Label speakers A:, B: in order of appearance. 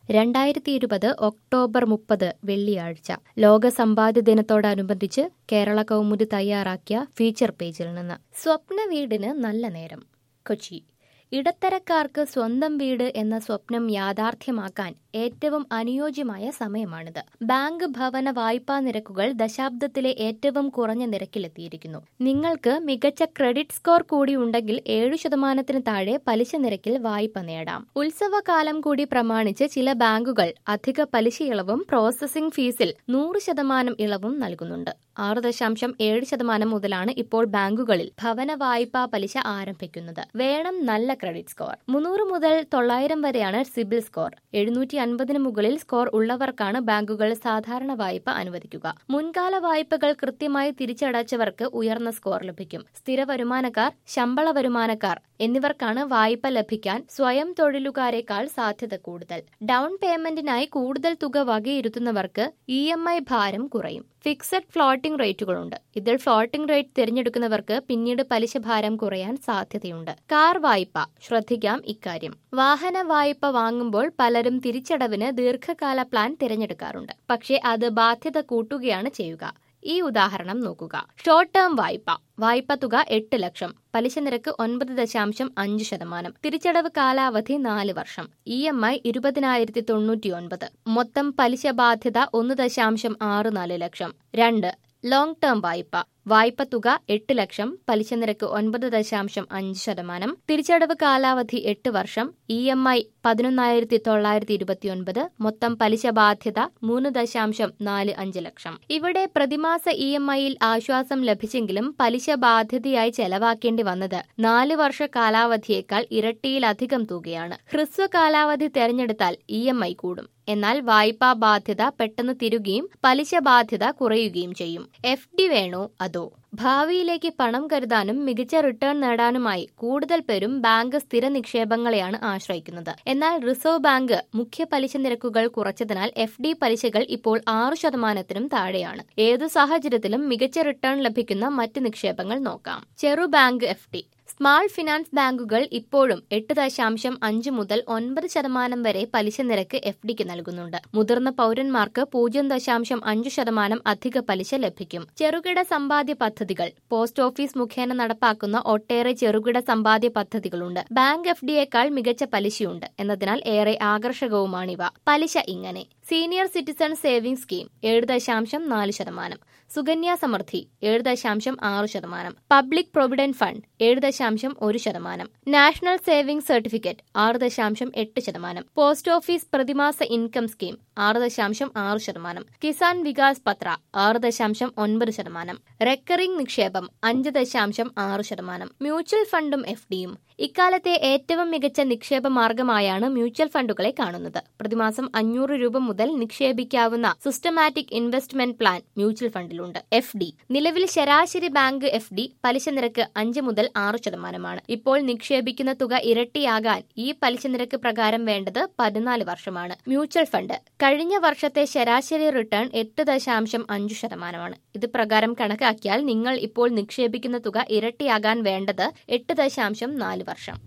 A: രണ്ടായിരത്തി ഇരുപത് ഒക്ടോബർ മുപ്പത് വെള്ളിയാഴ്ച ലോക സമ്പാദ്യ ദിനത്തോടനുബന്ധിച്ച് കേരള കൗമുദി തയ്യാറാക്കിയ ഫീച്ചർ പേജിൽ നിന്ന് സ്വപ്ന വീടിന് നല്ല നേരം കൊച്ചി ഇടത്തരക്കാർക്ക് സ്വന്തം വീട് എന്ന സ്വപ്നം യാഥാർത്ഥ്യമാക്കാൻ ഏറ്റവും അനുയോജ്യമായ സമയമാണിത് ബാങ്ക് ഭവന വായ്പാ നിരക്കുകൾ ദശാബ്ദത്തിലെ ഏറ്റവും കുറഞ്ഞ നിരക്കിലെത്തിയിരിക്കുന്നു നിങ്ങൾക്ക് മികച്ച ക്രെഡിറ്റ് സ്കോർ കൂടി ഉണ്ടെങ്കിൽ ഏഴു ശതമാനത്തിന് താഴെ പലിശ നിരക്കിൽ വായ്പ നേടാം ഉത്സവകാലം കൂടി പ്രമാണിച്ച് ചില ബാങ്കുകൾ അധിക പലിശ ഇളവും പ്രോസസിംഗ് ഫീസിൽ നൂറ് ശതമാനം ഇളവും നൽകുന്നുണ്ട് ആറ് ദശാംശം ഏഴ് ശതമാനം മുതലാണ് ഇപ്പോൾ ബാങ്കുകളിൽ ഭവന വായ്പാ പലിശ ആരംഭിക്കുന്നത് വേണം നല്ല ക്രെഡിറ്റ് സ്കോർ മുന്നൂറ് മുതൽ തൊള്ളായിരം വരെയാണ് സിബിൽ സ്കോർ എഴുന്നൂറ്റി അൻപതിന് മുകളിൽ സ്കോർ ഉള്ളവർക്കാണ് ബാങ്കുകൾ സാധാരണ വായ്പ അനുവദിക്കുക മുൻകാല വായ്പകൾ കൃത്യമായി തിരിച്ചടച്ചവർക്ക് ഉയർന്ന സ്കോർ ലഭിക്കും സ്ഥിര വരുമാനക്കാർ ശമ്പള വരുമാനക്കാർ എന്നിവർക്കാണ് വായ്പ ലഭിക്കാൻ സ്വയം തൊഴിലുകാരെക്കാൾ സാധ്യത കൂടുതൽ ഡൗൺ പേയ്മെന്റിനായി കൂടുതൽ തുക വകയിരുത്തുന്നവർക്ക് ഇ എം ഐ ഭാരം കുറയും ഫിക്സഡ് ഫ്ലോട്ടിംഗ് റേറ്റുകളുണ്ട് ഇതിൽ ഫ്ലോട്ടിംഗ് റേറ്റ് തിരഞ്ഞെടുക്കുന്നവർക്ക് പിന്നീട് പലിശ ഭാരം കുറയാൻ സാധ്യതയുണ്ട് കാർ വായ്പ ശ്രദ്ധിക്കാം ഇക്കാര്യം വാഹന വായ്പ വാങ്ങുമ്പോൾ പലരും തിരിച്ചടവിന് ദീർഘകാല പ്ലാൻ തിരഞ്ഞെടുക്കാറുണ്ട് പക്ഷേ അത് ബാധ്യത കൂട്ടുകയാണ് ചെയ്യുക ഈ ഉദാഹരണം നോക്കുക ഷോർട്ട് ടേം വായ്പ വായ്പ തുക എട്ട് ലക്ഷം പലിശ നിരക്ക് ഒൻപത് ദശാംശം അഞ്ച് ശതമാനം തിരിച്ചടവ് കാലാവധി നാല് വർഷം ഇ എം ഐ ഇരുപതിനായിരത്തി തൊണ്ണൂറ്റി ഒൻപത് മൊത്തം പലിശ ബാധ്യത ഒന്ന് ദശാംശം ആറ് നാല് ലക്ഷം രണ്ട് ലോങ് ടേം വായ്പ വായ്പ തുക എട്ട് ലക്ഷം പലിശ നിരക്ക് ഒൻപത് ദശാംശം അഞ്ച് ശതമാനം തിരിച്ചടവ് കാലാവധി എട്ട് വർഷം ഇ എം ഐ പതിനൊന്നായിരത്തി തൊള്ളായിരത്തി ഇരുപത്തിയൊൻപത് മൊത്തം പലിശ ബാധ്യത മൂന്ന് ദശാംശം നാല് അഞ്ച് ലക്ഷം ഇവിടെ പ്രതിമാസ ഇ എം ഐയിൽ ആശ്വാസം ലഭിച്ചെങ്കിലും പലിശ ബാധ്യതയായി ചെലവാക്കേണ്ടി വന്നത് നാല് വർഷ കാലാവധിയേക്കാൾ ഇരട്ടിയിലധികം തുകയാണ് ഹ്രസ്വ കാലാവധി തെരഞ്ഞെടുത്താൽ ഇ എം ഐ കൂടും എന്നാൽ വായ്പാ ബാധ്യത പെട്ടെന്ന് തിരുകയും പലിശ ബാധ്യത കുറയുകയും ചെയ്യും എഫ് ഡി വേണോ അതോ ഭാവിയിലേക്ക് പണം കരുതാനും മികച്ച റിട്ടേൺ നേടാനുമായി കൂടുതൽ പേരും ബാങ്ക് സ്ഥിര നിക്ഷേപങ്ങളെയാണ് ആശ്രയിക്കുന്നത് എന്നാൽ റിസർവ് ബാങ്ക് മുഖ്യ പലിശ നിരക്കുകൾ കുറച്ചതിനാൽ എഫ് ഡി പലിശകൾ ഇപ്പോൾ ആറു ശതമാനത്തിനും താഴെയാണ് ഏതു സാഹചര്യത്തിലും മികച്ച റിട്ടേൺ ലഭിക്കുന്ന മറ്റ് നിക്ഷേപങ്ങൾ നോക്കാം ചെറു bank F D small finance ബാങ്കുകൾ ഇപ്പോഴും എട്ട് ദശാംശം അഞ്ച് മുതൽ ഒൻപത് ശതമാനം വരെ പലിശ നിരക്ക് എഫ് ഡിക്ക് നൽകുന്നുണ്ട് മുതിർന്ന പൌരന്മാർക്ക് പൂജ്യം ദശാംശം അഞ്ച് ശതമാനം അധിക പലിശ ലഭിക്കും ചെറുകിട സമ്പാദ്യ പദ്ധതികൾ പോസ്റ്റ് ഓഫീസ് മുഖേന നടപ്പാക്കുന്ന ഒട്ടേറെ ചെറുകിട സമ്പാദ്യ പദ്ധതികളുണ്ട് ബാങ്ക് എഫ് ഡിയേക്കാൾ മികച്ച പലിശയുണ്ട് എന്നതിനാൽ ഏറെ ആകർഷകവുമാണിവ പലിശ ഇങ്ങനെ സീനിയർ സിറ്റിസൺ സേവിംഗ് സ്കീം ഏഴ് ദശാംശം നാല് ശതമാനം സുകന്യ സമൃദ്ധി ഏഴ് ദശാംശം ആറ് ശതമാനം പബ്ലിക് പ്രൊവിഡന്റ് ഫണ്ട് ഏഴ് ദശാംശം ഒരു ശതമാനം നാഷണൽ സേവിംഗ് സർട്ടിഫിക്കറ്റ് ആറ് ദശാംശം എട്ട് ശതമാനം പോസ്റ്റ് ഓഫീസ് പ്രതിമാസ ഇൻകം സ്കീം ആറ് ദശാംശം ആറ് ശതമാനം കിസാൻ വികാസ് പത്ര ആറ് ദശാംശം ഒൻപത് ശതമാനം റെക്കറിംഗ് നിക്ഷേപം അഞ്ച് ദശാംശം ആറ് ശതമാനം മ്യൂച്വൽ ഫണ്ടും എഫ് ഡിയും ഇക്കാലത്തെ ഏറ്റവും മികച്ച നിക്ഷേപ മാർഗമായാണ് മ്യൂച്വൽ ഫണ്ടുകളെ കാണുന്നത് പ്രതിമാസം അഞ്ഞൂറ് രൂപ മുതൽ നിക്ഷേപിക്കാവുന്ന സിസ്റ്റമാറ്റിക് ഇൻവെസ്റ്റ്മെന്റ് പ്ലാൻ മ്യൂച്വൽ ഫണ്ടിലുണ്ട് എഫ് ഡി നിലവിൽ ശരാശരി ബാങ്ക് എഫ് ഡി പലിശ നിരക്ക് അഞ്ച് മുതൽ ആറ് ശതമാനമാണ് ഇപ്പോൾ നിക്ഷേപിക്കുന്ന തുക ഇരട്ടിയാകാൻ ഈ പലിശ നിരക്ക് പ്രകാരം വേണ്ടത് പതിനാല് വർഷമാണ് മ്യൂച്വൽ ഫണ്ട് കഴിഞ്ഞ വർഷത്തെ ശരാശരി റിട്ടേൺ എട്ട് ദശാംശം അഞ്ച് ശതമാനമാണ് ഇത് പ്രകാരം കണക്കാക്കിയാൽ നിങ്ങൾ ഇപ്പോൾ നിക്ഷേപിക്കുന്ന തുക ഇരട്ടിയാകാൻ വേണ്ടത് എട്ട് ദശാംശം നാല് വർഷം